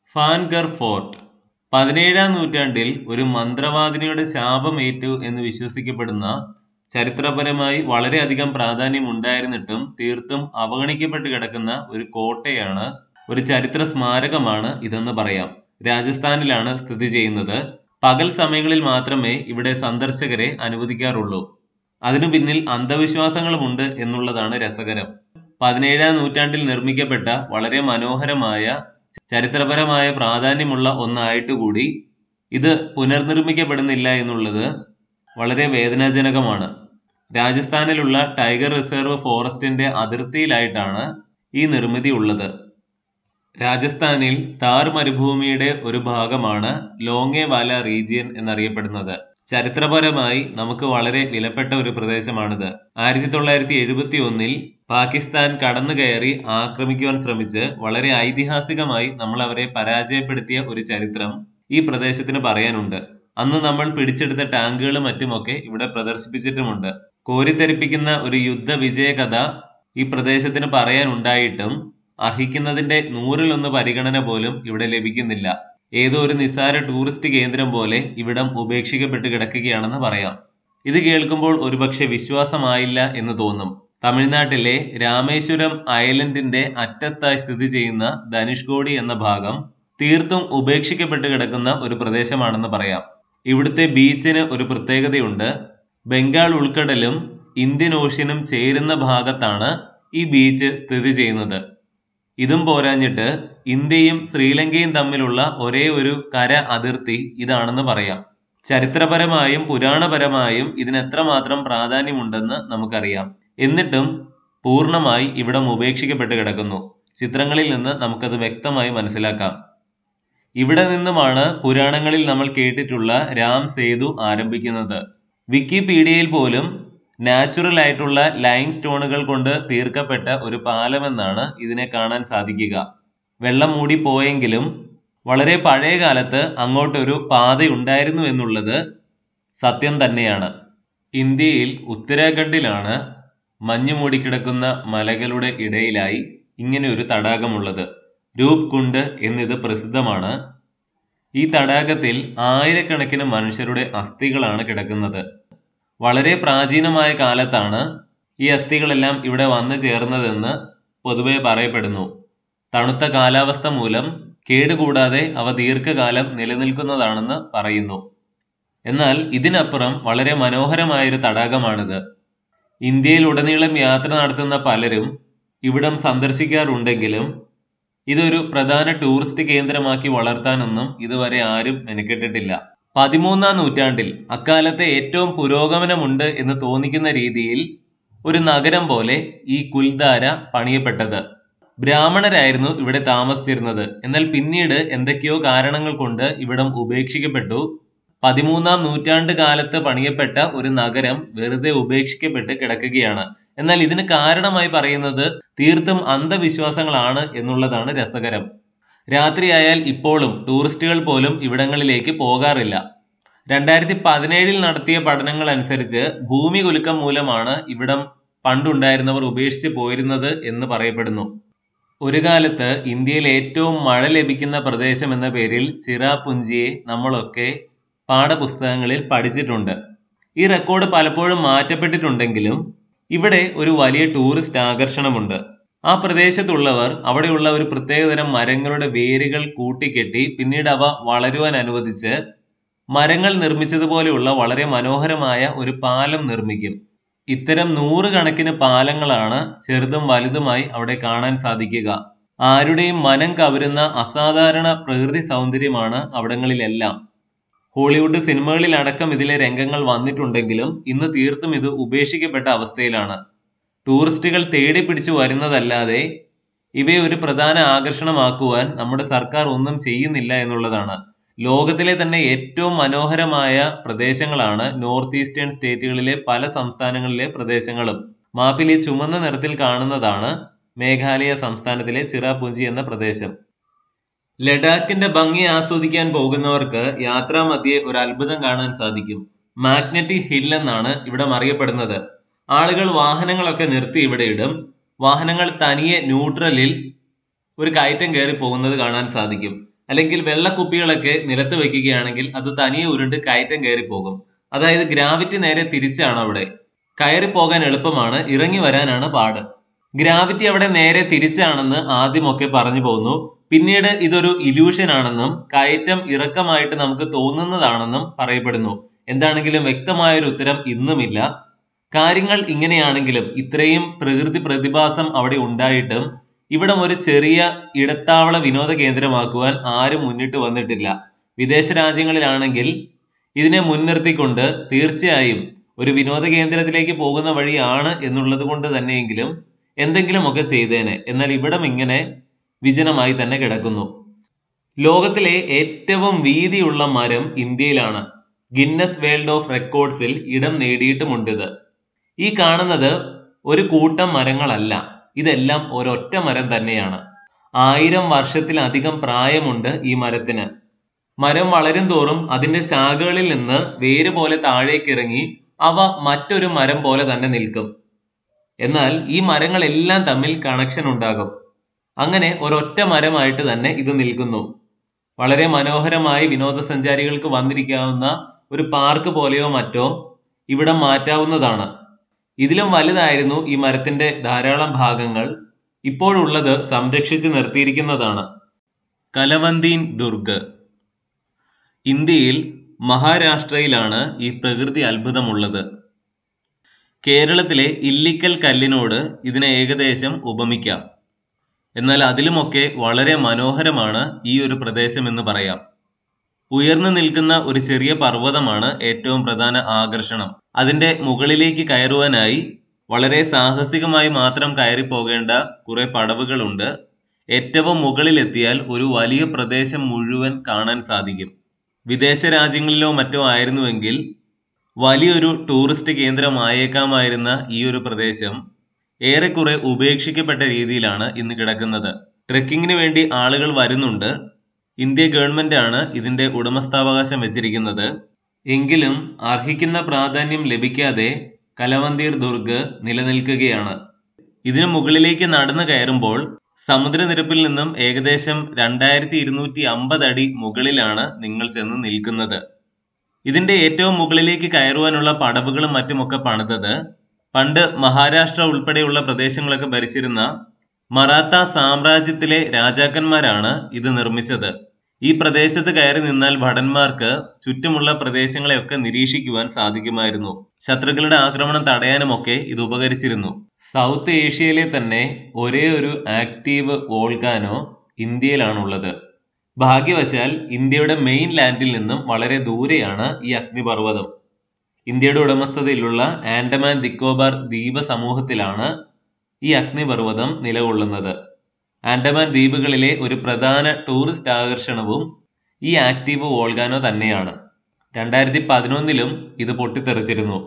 ഫാൻഗർ fort പതിനേഴാം നൂറ്റാണ്ടിൽ ഒരു മന്ത്രവാദിനിയുടെ ശാപമേറ്റു എന്ന് വിശ്വസിക്കപ്പെടുന്ന ചരിത്രപരമായി വളരെയധികം പ്രാധാന്യം ഉണ്ടായിരുന്നിട്ടും തീർത്തും അവഗണിക്കപ്പെട്ട് കിടക്കുന്ന ഒരു കോട്ടയാണ് ഒരു ചരിത്ര സ്മാരകമാണ് ഇതെന്ന് പറയാം രാജസ്ഥാനിലാണ് സ്ഥിതി ചെയ്യുന്നത് പകൽ സമയങ്ങളിൽ മാത്രമേ ഇവിടെ സന്ദർശകരെ അനുവദിക്കാറുള്ളൂ അതിനു പിന്നിൽ അന്ധവിശ്വാസങ്ങളുമുണ്ട് എന്നുള്ളതാണ് രസകരം പതിനേഴാം നൂറ്റാണ്ടിൽ നിർമ്മിക്കപ്പെട്ട വളരെ മനോഹരമായ ചരിത്രപരമായ പ്രാധാന്യമുള്ള ഒന്നായിട്ട് കൂടി ഇത് പുനർനിർമ്മിക്കപ്പെടുന്നില്ല എന്നുള്ളത് വളരെ വേദനാജനകമാണ് രാജസ്ഥാനിലുള്ള ടൈഗർ റിസർവ് ഫോറസ്റ്റിന്റെ അതിർത്തിയിലായിട്ടാണ് ഈ നിർമ്മിതി ഉള്ളത് രാജസ്ഥാനിൽ താർ മരുഭൂമിയുടെ ഒരു ഭാഗമാണ് ലോങ്ങേവാല റീജിയൻ എന്നറിയപ്പെടുന്നത് ചരിത്രപരമായി നമുക്ക് വളരെ വിലപ്പെട്ട ഒരു പ്രദേശമാണിത് ആയിരത്തി തൊള്ളായിരത്തി എഴുപത്തി ഒന്നിൽ പാകിസ്ഥാൻ കടന്നു കയറി ആക്രമിക്കുവാൻ ശ്രമിച്ച് വളരെ ഐതിഹാസികമായി നമ്മൾ അവരെ പരാജയപ്പെടുത്തിയ ഒരു ചരിത്രം ഈ പ്രദേശത്തിന് പറയാനുണ്ട് അന്ന് നമ്മൾ പിടിച്ചെടുത്ത ടാങ്കുകളും മറ്റുമൊക്കെ ഇവിടെ പ്രദർശിപ്പിച്ചിട്ടുമുണ്ട് കോരിത്തെരിപ്പിക്കുന്ന ഒരു യുദ്ധ വിജയ കഥ ഈ പ്രദേശത്തിന് പറയാനുണ്ടായിട്ടും അർഹിക്കുന്നതിന്റെ നൂറിലൊന്ന് പരിഗണന പോലും ഇവിടെ ലഭിക്കുന്നില്ല ഏതോ ഒരു നിസ്സാര ടൂറിസ്റ്റ് കേന്ദ്രം പോലെ ഇവിടം ഉപേക്ഷിക്കപ്പെട്ട് കിടക്കുകയാണെന്ന് പറയാം ഇത് കേൾക്കുമ്പോൾ ഒരുപക്ഷെ വിശ്വാസമായില്ല എന്ന് തോന്നും തമിഴ്നാട്ടിലെ രാമേശ്വരം ഐലൻഡിന്റെ അറ്റത്തായി സ്ഥിതി ചെയ്യുന്ന ധനുഷ്കോടി എന്ന ഭാഗം തീർത്തും ഉപേക്ഷിക്കപ്പെട്ട് കിടക്കുന്ന ഒരു പ്രദേശമാണെന്ന് പറയാം ഇവിടുത്തെ ബീച്ചിന് ഒരു പ്രത്യേകതയുണ്ട് ബംഗാൾ ഉൾക്കടലും ഇന്ത്യൻ ഓഷ്യനും ചേരുന്ന ഭാഗത്താണ് ഈ ബീച്ച് സ്ഥിതി ചെയ്യുന്നത് ഇതും പോരാഞ്ഞിട്ട് ഇന്ത്യയും ശ്രീലങ്കയും തമ്മിലുള്ള ഒരേ ഒരു കര അതിർത്തി ഇതാണെന്ന് പറയാം ചരിത്രപരമായും പുരാണപരമായും ഇതിന് എത്രമാത്രം പ്രാധാന്യമുണ്ടെന്ന് നമുക്കറിയാം എന്നിട്ടും പൂർണ്ണമായി ഇവിടം ഉപേക്ഷിക്കപ്പെട്ട് കിടക്കുന്നു ചിത്രങ്ങളിൽ നിന്ന് നമുക്കത് വ്യക്തമായി മനസ്സിലാക്കാം ഇവിടെ നിന്നുമാണ് പുരാണങ്ങളിൽ നമ്മൾ കേട്ടിട്ടുള്ള രാം സേതു ആരംഭിക്കുന്നത് വിക്കിപീഡിയയിൽ പോലും നാച്ചുറൽ ആയിട്ടുള്ള ലൈം സ്റ്റോണുകൾ കൊണ്ട് തീർക്കപ്പെട്ട ഒരു പാലമെന്നാണ് ഇതിനെ കാണാൻ സാധിക്കുക വെള്ളം മൂടി പോയെങ്കിലും വളരെ പഴയ കാലത്ത് അങ്ങോട്ടൊരു പാതയുണ്ടായിരുന്നു എന്നുള്ളത് സത്യം തന്നെയാണ് ഇന്ത്യയിൽ ഉത്തരാഖണ്ഡിലാണ് മഞ്ഞു മൂടിക്കിടക്കുന്ന മലകളുടെ ഇടയിലായി ഇങ്ങനെ ഒരു തടാകമുള്ളത് രൂപ് കുണ്ട് എന്നിത് പ്രസിദ്ധമാണ് ഈ തടാകത്തിൽ ആയിരക്കണക്കിന് മനുഷ്യരുടെ അസ്ഥികളാണ് കിടക്കുന്നത് വളരെ പ്രാചീനമായ കാലത്താണ് ഈ അസ്ഥികളെല്ലാം ഇവിടെ വന്നു ചേർന്നതെന്ന് പൊതുവെ പറയപ്പെടുന്നു തണുത്ത കാലാവസ്ഥ മൂലം കേടുകൂടാതെ അവ ദീർഘകാലം നിലനിൽക്കുന്നതാണെന്ന് പറയുന്നു എന്നാൽ ഇതിനപ്പുറം വളരെ മനോഹരമായൊരു തടാകമാണിത് ഇന്ത്യയിലുടനീളം യാത്ര നടത്തുന്ന പലരും ഇവിടം സന്ദർശിക്കാറുണ്ടെങ്കിലും ഇതൊരു പ്രധാന ടൂറിസ്റ്റ് കേന്ദ്രമാക്കി വളർത്താനൊന്നും ഇതുവരെ ആരും മെനക്കെട്ടിട്ടില്ല പതിമൂന്നാം നൂറ്റാണ്ടിൽ അക്കാലത്തെ ഏറ്റവും പുരോഗമനമുണ്ട് എന്ന് തോന്നിക്കുന്ന രീതിയിൽ ഒരു നഗരം പോലെ ഈ കുൽധാര പണിയപ്പെട്ടത് ബ്രാഹ്മണരായിരുന്നു ഇവിടെ താമസിച്ചിരുന്നത് എന്നാൽ പിന്നീട് എന്തൊക്കെയോ കാരണങ്ങൾ കൊണ്ട് ഇവിടം ഉപേക്ഷിക്കപ്പെട്ടു പതിമൂന്നാം നൂറ്റാണ്ട് കാലത്ത് പണിയപ്പെട്ട ഒരു നഗരം വെറുതെ ഉപേക്ഷിക്കപ്പെട്ട് കിടക്കുകയാണ് എന്നാൽ ഇതിന് കാരണമായി പറയുന്നത് തീർത്തും അന്ധവിശ്വാസങ്ങളാണ് എന്നുള്ളതാണ് രസകരം രാത്രിയായാൽ ഇപ്പോഴും ടൂറിസ്റ്റുകൾ പോലും ഇവിടങ്ങളിലേക്ക് പോകാറില്ല രണ്ടായിരത്തി പതിനേഴിൽ നടത്തിയ പഠനങ്ങൾ അനുസരിച്ച് ഭൂമി കുലുക്കം മൂലമാണ് ഇവിടം പണ്ടുണ്ടായിരുന്നവർ ഉപേക്ഷിച്ച് പോയിരുന്നത് എന്ന് പറയപ്പെടുന്നു ഒരു കാലത്ത് ഇന്ത്യയിൽ ഏറ്റവും മഴ ലഭിക്കുന്ന പ്രദേശം എന്ന പേരിൽ ചിറാപുഞ്ചിയെ നമ്മളൊക്കെ പാഠപുസ്തകങ്ങളിൽ പഠിച്ചിട്ടുണ്ട് ഈ റെക്കോർഡ് പലപ്പോഴും മാറ്റപ്പെട്ടിട്ടുണ്ടെങ്കിലും ഇവിടെ ഒരു വലിയ ടൂറിസ്റ്റ് ആകർഷണമുണ്ട് ആ പ്രദേശത്തുള്ളവർ അവിടെയുള്ള ഒരു പ്രത്യേകതരം മരങ്ങളുടെ വേരുകൾ കൂട്ടിക്കെട്ടി പിന്നീട് അവ വളരുവാൻ അനുവദിച്ച് മരങ്ങൾ നിർമ്മിച്ചതുപോലെയുള്ള വളരെ മനോഹരമായ ഒരു പാലം നിർമ്മിക്കും ഇത്തരം നൂറുകണക്കിന് പാലങ്ങളാണ് ചെറുതും വലുതുമായി അവിടെ കാണാൻ സാധിക്കുക ആരുടെയും മനം കവരുന്ന അസാധാരണ പ്രകൃതി സൗന്ദര്യമാണ് അവിടങ്ങളിലെല്ലാം ഹോളിവുഡ് സിനിമകളിലടക്കം ഇതിലെ രംഗങ്ങൾ വന്നിട്ടുണ്ടെങ്കിലും ഇന്ന് തീർത്തും ഇത് ഉപേക്ഷിക്കപ്പെട്ട അവസ്ഥയിലാണ് ടൂറിസ്റ്റുകൾ തേടി പിടിച്ചു വരുന്നതല്ലാതെ ഇവയെ ഒരു പ്രധാന ആകർഷണമാക്കുവാൻ നമ്മുടെ സർക്കാർ ഒന്നും ചെയ്യുന്നില്ല എന്നുള്ളതാണ് ലോകത്തിലെ തന്നെ ഏറ്റവും മനോഹരമായ പ്രദേശങ്ങളാണ് നോർത്ത് ഈസ്റ്റേൺ സ്റ്റേറ്റുകളിലെ പല സംസ്ഥാനങ്ങളിലെ പ്രദേശങ്ങളും മാപ്പിൽ ഈ ചുമന്ന നിറത്തിൽ കാണുന്നതാണ് മേഘാലയ സംസ്ഥാനത്തിലെ ചിറാപുഞ്ചി എന്ന പ്രദേശം ലഡാക്കിന്റെ ഭംഗി ആസ്വദിക്കാൻ പോകുന്നവർക്ക് യാത്രാമധ്യേ ഒരു അത്ഭുതം കാണാൻ സാധിക്കും മാഗ്നറ്റിക് ഹിൽ എന്നാണ് ഇവിടെ അറിയപ്പെടുന്നത് ആളുകൾ വാഹനങ്ങളൊക്കെ നിർത്തി ഇവിടെ ഇടും വാഹനങ്ങൾ തനിയെ ന്യൂട്രലിൽ ഒരു കയറ്റം കയറി പോകുന്നത് കാണാൻ സാധിക്കും അല്ലെങ്കിൽ വെള്ളക്കുപ്പികളൊക്കെ നിലത്ത് വെക്കുകയാണെങ്കിൽ അത് തനിയെ ഉരുണ്ട് കയറ്റം കയറി പോകും അതായത് ഗ്രാവിറ്റി നേരെ തിരിച്ചാണ് അവിടെ കയറി പോകാൻ എളുപ്പമാണ് ഇറങ്ങി വരാനാണ് പാട് ഗ്രാവിറ്റി അവിടെ നേരെ തിരിച്ചാണെന്ന് ആദ്യമൊക്കെ പറഞ്ഞു പോകുന്നു പിന്നീട് ഇതൊരു ഇല്യൂഷൻ ആണെന്നും കയറ്റം ഇറക്കമായിട്ട് നമുക്ക് തോന്നുന്നതാണെന്നും പറയപ്പെടുന്നു എന്താണെങ്കിലും വ്യക്തമായൊരു ഉത്തരം ഇന്നുമില്ല കാര്യങ്ങൾ ഇങ്ങനെയാണെങ്കിലും ഇത്രയും പ്രകൃതി പ്രതിഭാസം അവിടെ ഉണ്ടായിട്ടും ഇവിടം ഒരു ചെറിയ ഇടത്താവള വിനോദ കേന്ദ്രമാക്കുവാൻ ആരും മുന്നിട്ട് വന്നിട്ടില്ല വിദേശ രാജ്യങ്ങളിലാണെങ്കിൽ ഇതിനെ മുൻനിർത്തിക്കൊണ്ട് തീർച്ചയായും ഒരു വിനോദ കേന്ദ്രത്തിലേക്ക് പോകുന്ന വഴിയാണ് എന്നുള്ളത് കൊണ്ട് തന്നെയെങ്കിലും എന്തെങ്കിലുമൊക്കെ ചെയ്തേനെ എന്നാൽ ഇവിടം ഇങ്ങനെ വിജനമായി തന്നെ കിടക്കുന്നു ലോകത്തിലെ ഏറ്റവും വീതിയുള്ള മരം ഇന്ത്യയിലാണ് ഗിന്നസ് വേൾഡ് ഓഫ് റെക്കോർഡ്സിൽ ഇടം നേടിയിട്ടുമുണ്ടിത് ഈ കാണുന്നത് ഒരു കൂട്ടം മരങ്ങളല്ല ഇതെല്ലാം ഒരൊറ്റ മരം തന്നെയാണ് ആയിരം വർഷത്തിലധികം പ്രായമുണ്ട് ഈ മരത്തിന് മരം വളരും തോറും അതിന്റെ ശാഖകളിൽ നിന്ന് വേര് പോലെ താഴേക്ക് ഇറങ്ങി അവ മറ്റൊരു മരം പോലെ തന്നെ നിൽക്കും എന്നാൽ ഈ മരങ്ങളെല്ലാം തമ്മിൽ കണക്ഷൻ ഉണ്ടാകും അങ്ങനെ ഒരൊറ്റ മരമായിട്ട് തന്നെ ഇത് നിൽക്കുന്നു വളരെ മനോഹരമായി വിനോദസഞ്ചാരികൾക്ക് വന്നിരിക്കാവുന്ന ഒരു പാർക്ക് പോലെയോ മറ്റോ ഇവിടെ മാറ്റാവുന്നതാണ് ഇതിലും വലുതായിരുന്നു ഈ മരത്തിന്റെ ധാരാളം ഭാഗങ്ങൾ ഇപ്പോഴുള്ളത് സംരക്ഷിച്ചു നിർത്തിയിരിക്കുന്നതാണ് കലവന്തീൻ ദുർഗ് ഇന്ത്യയിൽ മഹാരാഷ്ട്രയിലാണ് ഈ പ്രകൃതി അത്ഭുതമുള്ളത് കേരളത്തിലെ ഇല്ലിക്കൽ കല്ലിനോട് ഇതിനെ ഏകദേശം ഉപമിക്കാം എന്നാൽ അതിലുമൊക്കെ വളരെ മനോഹരമാണ് ഈ ഒരു പ്രദേശം എന്ന് പറയാം ഉയർന്നു നിൽക്കുന്ന ഒരു ചെറിയ പർവ്വതമാണ് ഏറ്റവും പ്രധാന ആകർഷണം അതിന്റെ മുകളിലേക്ക് കയറുവാനായി വളരെ സാഹസികമായി മാത്രം കയറി പോകേണ്ട കുറെ പടവുകളുണ്ട് ഏറ്റവും മുകളിലെത്തിയാൽ ഒരു വലിയ പ്രദേശം മുഴുവൻ കാണാൻ സാധിക്കും വിദേശ രാജ്യങ്ങളിലോ മറ്റോ ആയിരുന്നുവെങ്കിൽ വലിയൊരു ടൂറിസ്റ്റ് കേന്ദ്രമായേക്കാമായിരുന്ന ഈ ഒരു പ്രദേശം ഏറെക്കുറെ ഉപേക്ഷിക്കപ്പെട്ട രീതിയിലാണ് ഇന്ന് കിടക്കുന്നത് ട്രെക്കിങ്ങിന് വേണ്ടി ആളുകൾ വരുന്നുണ്ട് ഇന്ത്യ ഗവൺമെന്റ് ആണ് ഇതിന്റെ ഉടമസ്ഥാവകാശം വെച്ചിരിക്കുന്നത് എങ്കിലും അർഹിക്കുന്ന പ്രാധാന്യം ലഭിക്കാതെ കലവന്തീർ ദുർഗ് നിലനിൽക്കുകയാണ് ഇതിനു മുകളിലേക്ക് നടന്നു കയറുമ്പോൾ സമുദ്രനിരപ്പിൽ നിന്നും ഏകദേശം രണ്ടായിരത്തി ഇരുന്നൂറ്റി അമ്പത് അടി മുകളിലാണ് നിങ്ങൾ ചെന്ന് നിൽക്കുന്നത് ഇതിന്റെ ഏറ്റവും മുകളിലേക്ക് കയറുവാനുള്ള പടവുകളും മറ്റുമൊക്കെ പണിതത് പണ്ട് മഹാരാഷ്ട്ര ഉൾപ്പെടെയുള്ള പ്രദേശങ്ങളൊക്കെ ഭരിച്ചിരുന്ന മറാത്ത സാമ്രാജ്യത്തിലെ രാജാക്കന്മാരാണ് ഇത് നിർമ്മിച്ചത് ഈ പ്രദേശത്ത് കയറി നിന്നാൽ ഭടന്മാർക്ക് ചുറ്റുമുള്ള പ്രദേശങ്ങളെയൊക്കെ നിരീക്ഷിക്കുവാൻ സാധിക്കുമായിരുന്നു ശത്രുക്കളുടെ ആക്രമണം തടയാനുമൊക്കെ ഇത് ഉപകരിച്ചിരുന്നു സൗത്ത് ഏഷ്യയിലെ തന്നെ ഒരേ ഒരു ആക്റ്റീവ് വോൾക്കാനോ ഇന്ത്യയിലാണുള്ളത് ഭാഗ്യവശാൽ ഇന്ത്യയുടെ മെയിൻ ലാൻഡിൽ നിന്നും വളരെ ദൂരെയാണ് ഈ അഗ്നിപർവ്വതം ഇന്ത്യയുടെ ഉടമസ്ഥതയിലുള്ള ആൻഡമാൻ നിക്കോബാർ ദ്വീപ സമൂഹത്തിലാണ് ഈ അഗ്നിപർവ്വതം നിലകൊള്ളുന്നത് ആൻഡമാൻ ദ്വീപുകളിലെ ഒരു പ്രധാന ടൂറിസ്റ്റ് ആകർഷണവും ഈ ആക്റ്റീവ് വോൾഗാനോ തന്നെയാണ് രണ്ടായിരത്തി പതിനൊന്നിലും ഇത് പൊട്ടിത്തെറിച്ചിരുന്നു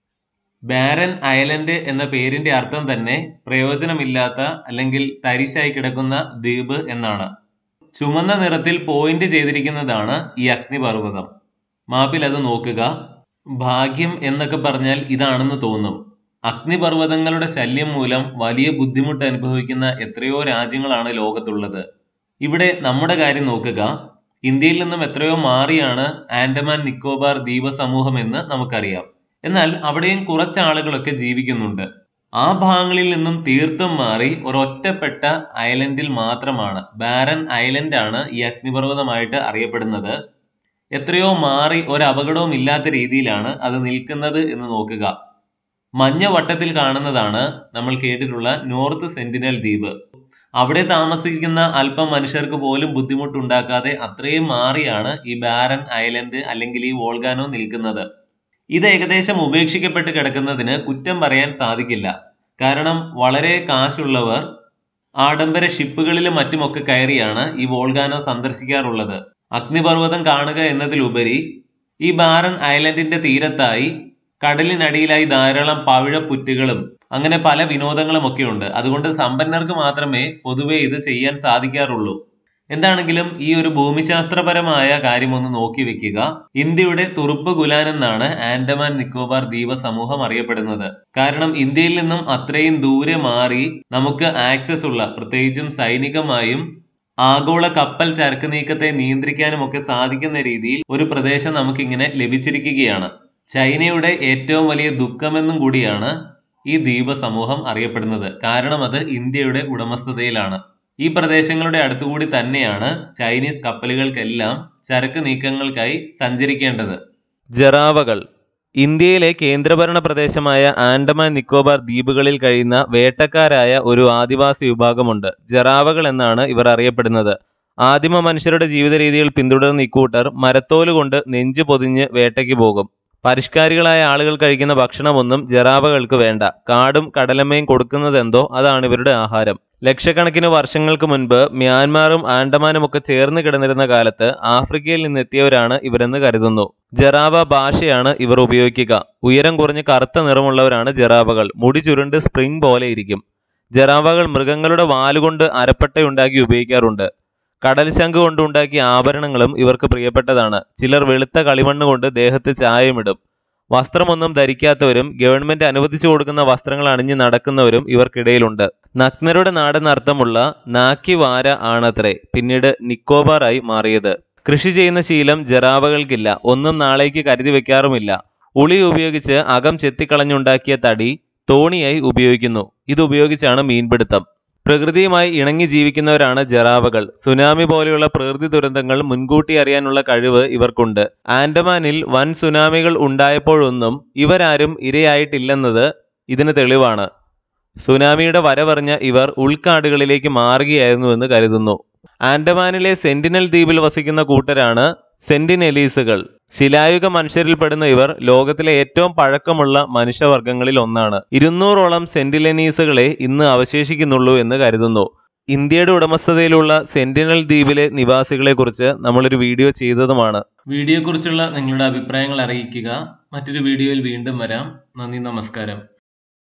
ബാരൻ ഐലൻഡ് എന്ന പേരിന്റെ അർത്ഥം തന്നെ പ്രയോജനമില്ലാത്ത അല്ലെങ്കിൽ തരിശായി കിടക്കുന്ന ദ്വീപ് എന്നാണ് ചുമന്ന നിറത്തിൽ പോയിന്റ് ചെയ്തിരിക്കുന്നതാണ് ഈ അഗ്നിപർവ്വതം മാപ്പിൽ അത് നോക്കുക ഭാഗ്യം എന്നൊക്കെ പറഞ്ഞാൽ ഇതാണെന്ന് തോന്നും അഗ്നിപർവ്വതങ്ങളുടെ ശല്യം മൂലം വലിയ ബുദ്ധിമുട്ട് അനുഭവിക്കുന്ന എത്രയോ രാജ്യങ്ങളാണ് ലോകത്തുള്ളത് ഇവിടെ നമ്മുടെ കാര്യം നോക്കുക ഇന്ത്യയിൽ നിന്നും എത്രയോ മാറിയാണ് ആൻഡമാൻ നിക്കോബാർ ദ്വീപ സമൂഹം എന്ന് നമുക്കറിയാം എന്നാൽ അവിടെയും കുറച്ച് ആളുകളൊക്കെ ജീവിക്കുന്നുണ്ട് ആ ഭാഗങ്ങളിൽ നിന്നും തീർത്തും മാറി ഒരൊറ്റപ്പെട്ട ഐലൻഡിൽ മാത്രമാണ് ബാരൻ ഐലൻഡ് ആണ് ഈ അഗ്നിപർവ്വതമായിട്ട് അറിയപ്പെടുന്നത് എത്രയോ മാറി ഒരു അപകടവും ഇല്ലാത്ത രീതിയിലാണ് അത് നിൽക്കുന്നത് എന്ന് നോക്കുക മഞ്ഞ വട്ടത്തിൽ കാണുന്നതാണ് നമ്മൾ കേട്ടിട്ടുള്ള നോർത്ത് സെന്റിനൽ ദ്വീപ് അവിടെ താമസിക്കുന്ന അല്പം മനുഷ്യർക്ക് പോലും ബുദ്ധിമുട്ടുണ്ടാക്കാതെ അത്രയും മാറിയാണ് ഈ ബാരൻ ഐലൻഡ് അല്ലെങ്കിൽ ഈ വോൾഗാനോ നിൽക്കുന്നത് ഇത് ഏകദേശം ഉപേക്ഷിക്കപ്പെട്ട് കിടക്കുന്നതിന് കുറ്റം പറയാൻ സാധിക്കില്ല കാരണം വളരെ കാശുള്ളവർ ആഡംബര ഷിപ്പുകളിലും മറ്റുമൊക്കെ കയറിയാണ് ഈ വോൾഗാനോ സന്ദർശിക്കാറുള്ളത് അഗ്നിപർവ്വതം കാണുക എന്നതിലുപരി ഈ ബാരൻ ഐലൻഡിന്റെ തീരത്തായി കടലിനടിയിലായി ധാരാളം പവിഴപ്പുറ്റുകളും അങ്ങനെ പല വിനോദങ്ങളും ഒക്കെ ഉണ്ട് അതുകൊണ്ട് സമ്പന്നർക്ക് മാത്രമേ പൊതുവെ ഇത് ചെയ്യാൻ സാധിക്കാറുള്ളൂ എന്താണെങ്കിലും ഈ ഒരു ഭൂമിശാസ്ത്രപരമായ കാര്യം ഒന്ന് നോക്കി വെക്കുക ഇന്ത്യയുടെ തുറുപ്പ് ഗുലാൻ എന്നാണ് ആൻഡമാൻ നിക്കോബാർ ദ്വീപ സമൂഹം അറിയപ്പെടുന്നത് കാരണം ഇന്ത്യയിൽ നിന്നും അത്രയും ദൂരെ മാറി നമുക്ക് ആക്സസ് ഉള്ള പ്രത്യേകിച്ചും സൈനികമായും ആഗോള കപ്പൽ ചരക്ക് നീക്കത്തെ നിയന്ത്രിക്കാനും ഒക്കെ സാധിക്കുന്ന രീതിയിൽ ഒരു പ്രദേശം നമുക്കിങ്ങനെ ലഭിച്ചിരിക്കുകയാണ് ചൈനയുടെ ഏറ്റവും വലിയ ദുഃഖമെന്നും കൂടിയാണ് ഈ ദ്വീപ സമൂഹം അറിയപ്പെടുന്നത് കാരണം അത് ഇന്ത്യയുടെ ഉടമസ്ഥതയിലാണ് ഈ പ്രദേശങ്ങളുടെ അടുത്തുകൂടി തന്നെയാണ് ചൈനീസ് കപ്പലുകൾക്കെല്ലാം ചരക്ക് നീക്കങ്ങൾക്കായി സഞ്ചരിക്കേണ്ടത് ജറാവകൾ ഇന്ത്യയിലെ കേന്ദ്രഭരണ പ്രദേശമായ ആൻഡമാൻ നിക്കോബാർ ദ്വീപുകളിൽ കഴിയുന്ന വേട്ടക്കാരായ ഒരു ആദിവാസി വിഭാഗമുണ്ട് ജറാവകൾ എന്നാണ് ഇവർ അറിയപ്പെടുന്നത് ആദിമ മനുഷ്യരുടെ ജീവിത രീതികൾ പിന്തുടർന്ന ഇക്കൂട്ടർ മരത്തോല് കൊണ്ട് നെഞ്ചു പൊതിഞ്ഞ് വേട്ടയ്ക്ക് പോകും പരിഷ്കാരികളായ ആളുകൾ കഴിക്കുന്ന ഭക്ഷണമൊന്നും ജറാവകൾക്ക് വേണ്ട കാടും കടലമ്മയും കൊടുക്കുന്നതെന്തോ അതാണ് ഇവരുടെ ആഹാരം ലക്ഷക്കണക്കിന് വർഷങ്ങൾക്ക് മുൻപ് മ്യാൻമാറും ആൻഡമാനും ഒക്കെ ചേർന്ന് കിടന്നിരുന്ന കാലത്ത് ആഫ്രിക്കയിൽ നിന്നെത്തിയവരാണ് ഇവരെന്ന് കരുതുന്നു ജറാവ ഭാഷയാണ് ഇവർ ഉപയോഗിക്കുക ഉയരം കുറഞ്ഞ് കറുത്ത നിറമുള്ളവരാണ് ജറാവകൾ മുടി ചുരുണ്ട് സ്പ്രിംഗ് പോലെ ഇരിക്കും ജറാവകൾ മൃഗങ്ങളുടെ വാലുകൊണ്ട് അരപ്പട്ടയുണ്ടാക്കി ഉപയോഗിക്കാറുണ്ട് കടൽ ശംഖ് കൊണ്ടുണ്ടാക്കിയ ആഭരണങ്ങളും ഇവർക്ക് പ്രിയപ്പെട്ടതാണ് ചിലർ വെളുത്ത കളിമണ്ണ് കൊണ്ട് ദേഹത്ത് ചായമിടും വസ്ത്രമൊന്നും ധരിക്കാത്തവരും ഗവൺമെന്റ് അനുവദിച്ചു കൊടുക്കുന്ന വസ്ത്രങ്ങൾ അണിഞ്ഞ് നടക്കുന്നവരും ഇവർക്കിടയിലുണ്ട് നഗ്നരുടെ നാടെന്നർത്ഥമുള്ള നാക്കിവാര ആണത്രേ പിന്നീട് നിക്കോബാറായി മാറിയത് കൃഷി ചെയ്യുന്ന ശീലം ജറാവകൾക്കില്ല ഒന്നും നാളേക്ക് കരുതി വെക്കാറുമില്ല ഉളി ഉപയോഗിച്ച് അകം ചെത്തിക്കളഞ്ഞുണ്ടാക്കിയ തടി തോണിയായി ഉപയോഗിക്കുന്നു ഇത് ഉപയോഗിച്ചാണ് മീൻപിടുത്തം പ്രകൃതിയുമായി ഇണങ്ങി ജീവിക്കുന്നവരാണ് ജറാവകൾ സുനാമി പോലെയുള്ള പ്രകൃതി ദുരന്തങ്ങൾ മുൻകൂട്ടി അറിയാനുള്ള കഴിവ് ഇവർക്കുണ്ട് ആൻഡമാനിൽ വൻ സുനാമികൾ ഉണ്ടായപ്പോഴൊന്നും ഇവരാരും ഇരയായിട്ടില്ലെന്നത് ഇതിന് തെളിവാണ് സുനാമിയുടെ വരവറിഞ്ഞ ഇവർ ഉൾക്കാടുകളിലേക്ക് മാറുകയായിരുന്നുവെന്ന് കരുതുന്നു ആൻഡമാനിലെ സെന്റിനൽ ദ്വീപിൽ വസിക്കുന്ന കൂട്ടരാണ് സെന്റിനെലീസുകൾ ശിലായുഗ മനുഷ്യരിൽപ്പെടുന്ന ഇവർ ലോകത്തിലെ ഏറ്റവും പഴക്കമുള്ള മനുഷ്യവർഗങ്ങളിൽ ഒന്നാണ് ഇരുന്നൂറോളം സെന്റിലനീസുകളെ ഇന്ന് അവശേഷിക്കുന്നുള്ളൂ എന്ന് കരുതുന്നു ഇന്ത്യയുടെ ഉടമസ്ഥതയിലുള്ള സെന്റിനൽ ദ്വീപിലെ നിവാസികളെക്കുറിച്ച് നമ്മളൊരു വീഡിയോ ചെയ്തതുമാണ് വീഡിയോയെക്കുറിച്ചുള്ള നിങ്ങളുടെ അഭിപ്രായങ്ങൾ അറിയിക്കുക മറ്റൊരു വീഡിയോയിൽ വീണ്ടും വരാം നന്ദി നമസ്കാരം